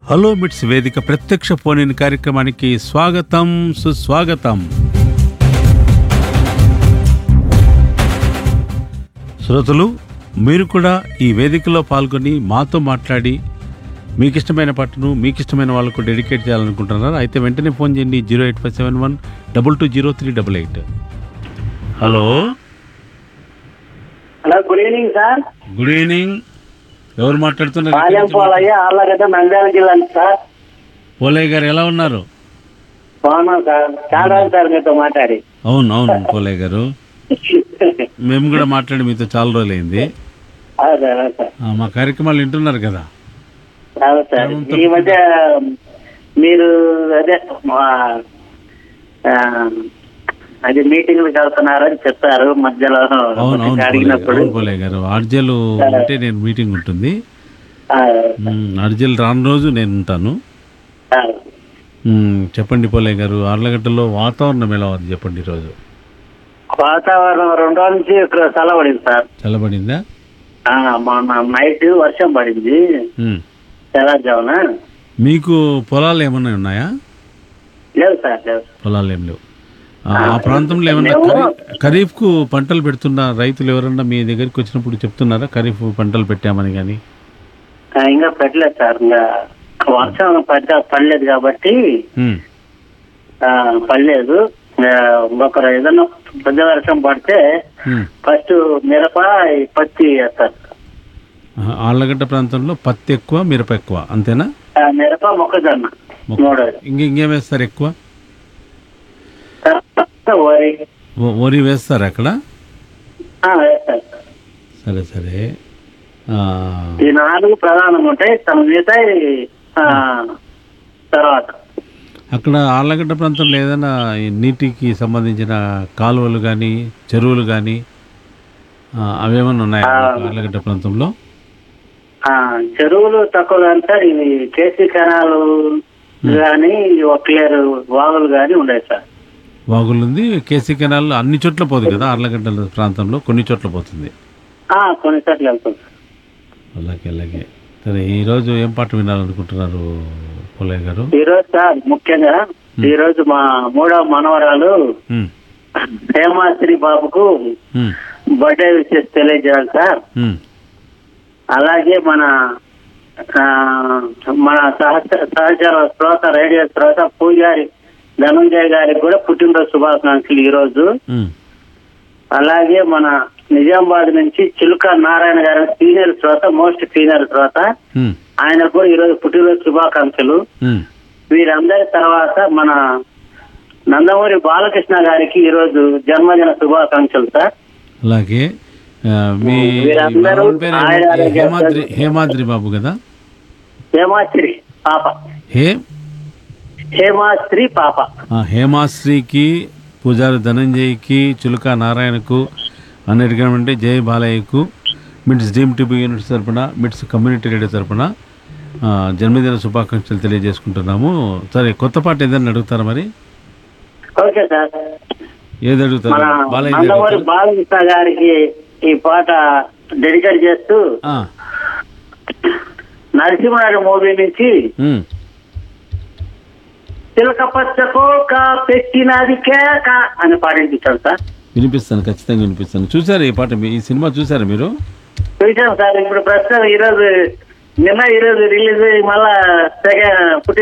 Hello మిట్స్ వేదిక ప్రత్యక్ష ఫోన్ ఇన్ కార్యక్రమానికి స్వాగతం సుస్వాగతం శ్రోతలు మీరు కూడా ఈ వేదికలో పాల్గొని మాతో మాట్లాడి మీకు ఇష్టమైన పాటను మీకు ఇష్టమైన వాళ్ళకు డెడికేట్ చేయాలనుకుంటున్నారా అయితే వెంటనే ఫోన్ చేయండి zero eight five seven one double two zero three double eight hello hello good evening sir good evening ఎవరు మాట్లాడుతున్నారు ఎక్కడి పాలెం నుంచి పోలయ్య ఆళ్ళగడ్డ నంద్యాల జిల్లా నుంచి సార్ పోలయ్య గారు ఎలా ఉన్నారు బాగున్నాం సార్ చాలా రోజులు సార్ మీతో మాట్లాడి అవును అవును పోలయ్య గారు మేము కూడా మాట్లాడి మీతో చాలా రోజులైంది అదే సార్ అదే సార్ ఆ, మా కార్యక్రమాలు వింటున్నారు కదా అదే సార్ ఈ మధ్య మీరు అదే మా ఆ, అది మీటింగ్లకు వెళ్తున్నారని చెప్పారు మధ్యలో అవును అవును పోలయ్య గారు, అడిగినప్పుడు అవును పోలయ్య గారు ఆర్జేలు అంటే నేను మీటింగ్ ఉంటుంది ఆ, ఉమ్, ఆర్జేలు రాని రోజు నేను ఉంటాను ఆ. ఉమ్, చెప్పండి పోలయ్య గారు ఆర్లగడ్డలో వాతావరణం ఎలా ఉంది చెప్పండి ఈరోజు వాతావరణం రెండు రోజుల నుంచి ఇక్కడ చల్లబడింది సార్ చల్లబడిందా ఆ, మొన్న నైట్ వర్షం పడింది ఉమ్. తెల్లజామున మీకు పొలాలు ఏమన్నా ఉన్నాయా లేదు సార్ లేదు పొలాలు ఏం లేవు ఆ, ఆ ప్రాంతంలో ఏమన్నా ఖరీఫ్ ఖరీఫ్కు పంటలు పెడుతున్న రైతులు ఎవరన్నా మీ దగ్గరికి వచ్చినప్పుడు చెప్తున్నారా ఖరీఫ్ పంటలు పెట్టామని కానీ ఆ, ఇంకా పెట్టలేదు సార్ ఇంకా వర్షం పడ్డ పడలేదు కాబట్టి ఆ, పడలేదు ఆ, ఒకరు ఏదన్నా పెద్ద వర్షం పడితే ఫస్ట్ మిరప ఈ పత్తి వేస్తారు ఆళ్ళగడ్డ ప్రాంతంలో పత్తి ఎక్కువ మిరప ఎక్కువ అంతేనా ఆ, మిరప మొక్కజొన్న మొక్క. మూడోది ఇంక ఇంకేం వేస్తారు ఎక్కువ తర్వాత వరి వ- వరి వేస్తారు అక్కడ ఆ, వేస్తారు సరే సరే ఆ, ఈ నాలుగు ప్రధానంగా ఉంటాయి తమ మిగతా తర్వాత అక్కడ ఆళ్ళగడ్డ ప్రాంతంలో ఏదైనా ఈ నీటికి సంబంధించిన కాలువలు కానీ చెరువులు కానీ అవేమన్నా ఉన్నాయా మీకు ఆళ్ళగడ్డ ప్రాంతంలో ఆ, చెరువులు తక్కువ అంటే ఇవి కేసీ కెనాలు కానీ ఒక్లేరు వాగులు కానీ ఉన్నాయి సార్ వాగులు ఉంది కేసీ కెనాల్ అన్ని చోట్ల పోదు కదా ఆర్లగడ్డ ప్రాంతంలో కొన్ని చోట్ల పోతుంది ఆ, కొన్ని సార్లు వెళ్తుంది సార్ అలాగే అలాగే సరే ఈరోజు ఏం పాట వినాలనుకుంటున్నారు పోలయ్య గారు ఈ రోజు సార్ ముఖ్యంగా ఈ రోజు మా మూడవ మనవరాలు ఉమ్, హేమాశ్రీ బాబుకు ఉమ్, బర్త్డే విషెస్ తెలియజేయాలి సార్ ఉమ్. అలాగే మన ఆ, మన సహచ సహచర శ్రోత రేడియో శ్రోత పూజారి ధనంజయ్ గారికి కూడా పుట్టినరోజు శుభాకాంక్షలు ఈ రోజు ఉమ్, అలాగే మన నిజామాబాద్ నుంచి చిలుక నారాయణ గారి సీనియర్ శ్రోత మోస్ట్ సీనియర్ శ్రోత ఉమ్, ఆయనకు కూడా ఈ రోజు పుట్టినరోజు శుభాకాంక్షలు ఉమ్. వీరందరి తర్వాత మన నందమూరి బాలకృష్ణ గారికి ఈ రోజు జన్మదిన శుభాకాంక్షలు సార్ అలాగే ఆ, మీ వీరందరూ మనవడి పేరు ఏమ- ఆయన హేమాద్రి హేమాద్రి బాబు కదా హేమాశ్రీ పాప హే హేమాశ్రీ పాప ఆ, హేమాశ్రీకి పూజారి ధనంజయ్కి చులుక నారాయణకు అన్నిటికంటే జయ బాలయ్యకు మిట్స్ డ్రీమ్ టీవీ యూనిట్స్ తరపున మిట్స్ కమ్యూనిటీ రేడియో తరపున ఆ, జన్మదిన శుభాకాంక్షలు తెలియజేసుకుంటున్నాము సరే కొత్త పాట ఏదైనా అడుగుతారా మరి ఓకే సార్ ఏది అడుగుతారు మన బాలయ్య నందమూరి అడుగుతారా? బాలకృష్ణ గారికి ఈ పాట డెడికేట్ చేస్తూ ఆ, నరసింహనాయుడు మూవీ నుంచి ఉమ్. చిలక పచ్చకోక పెట్టినది కేక అని పాటించాను సార్ వినిపిస్తాను ఖచ్చితంగా వినిపిస్తాను చూసారా ఈ పాట మీ- ఈ సినిమా చూసారా మీరు చూసాం సార్ ఇప్పుడు ప్రస్తుతం ఈరోజు నిన్న ఈరోజు రిలీజ్ అయ్యి మళ్ళా సెకండ్ పుట్టిన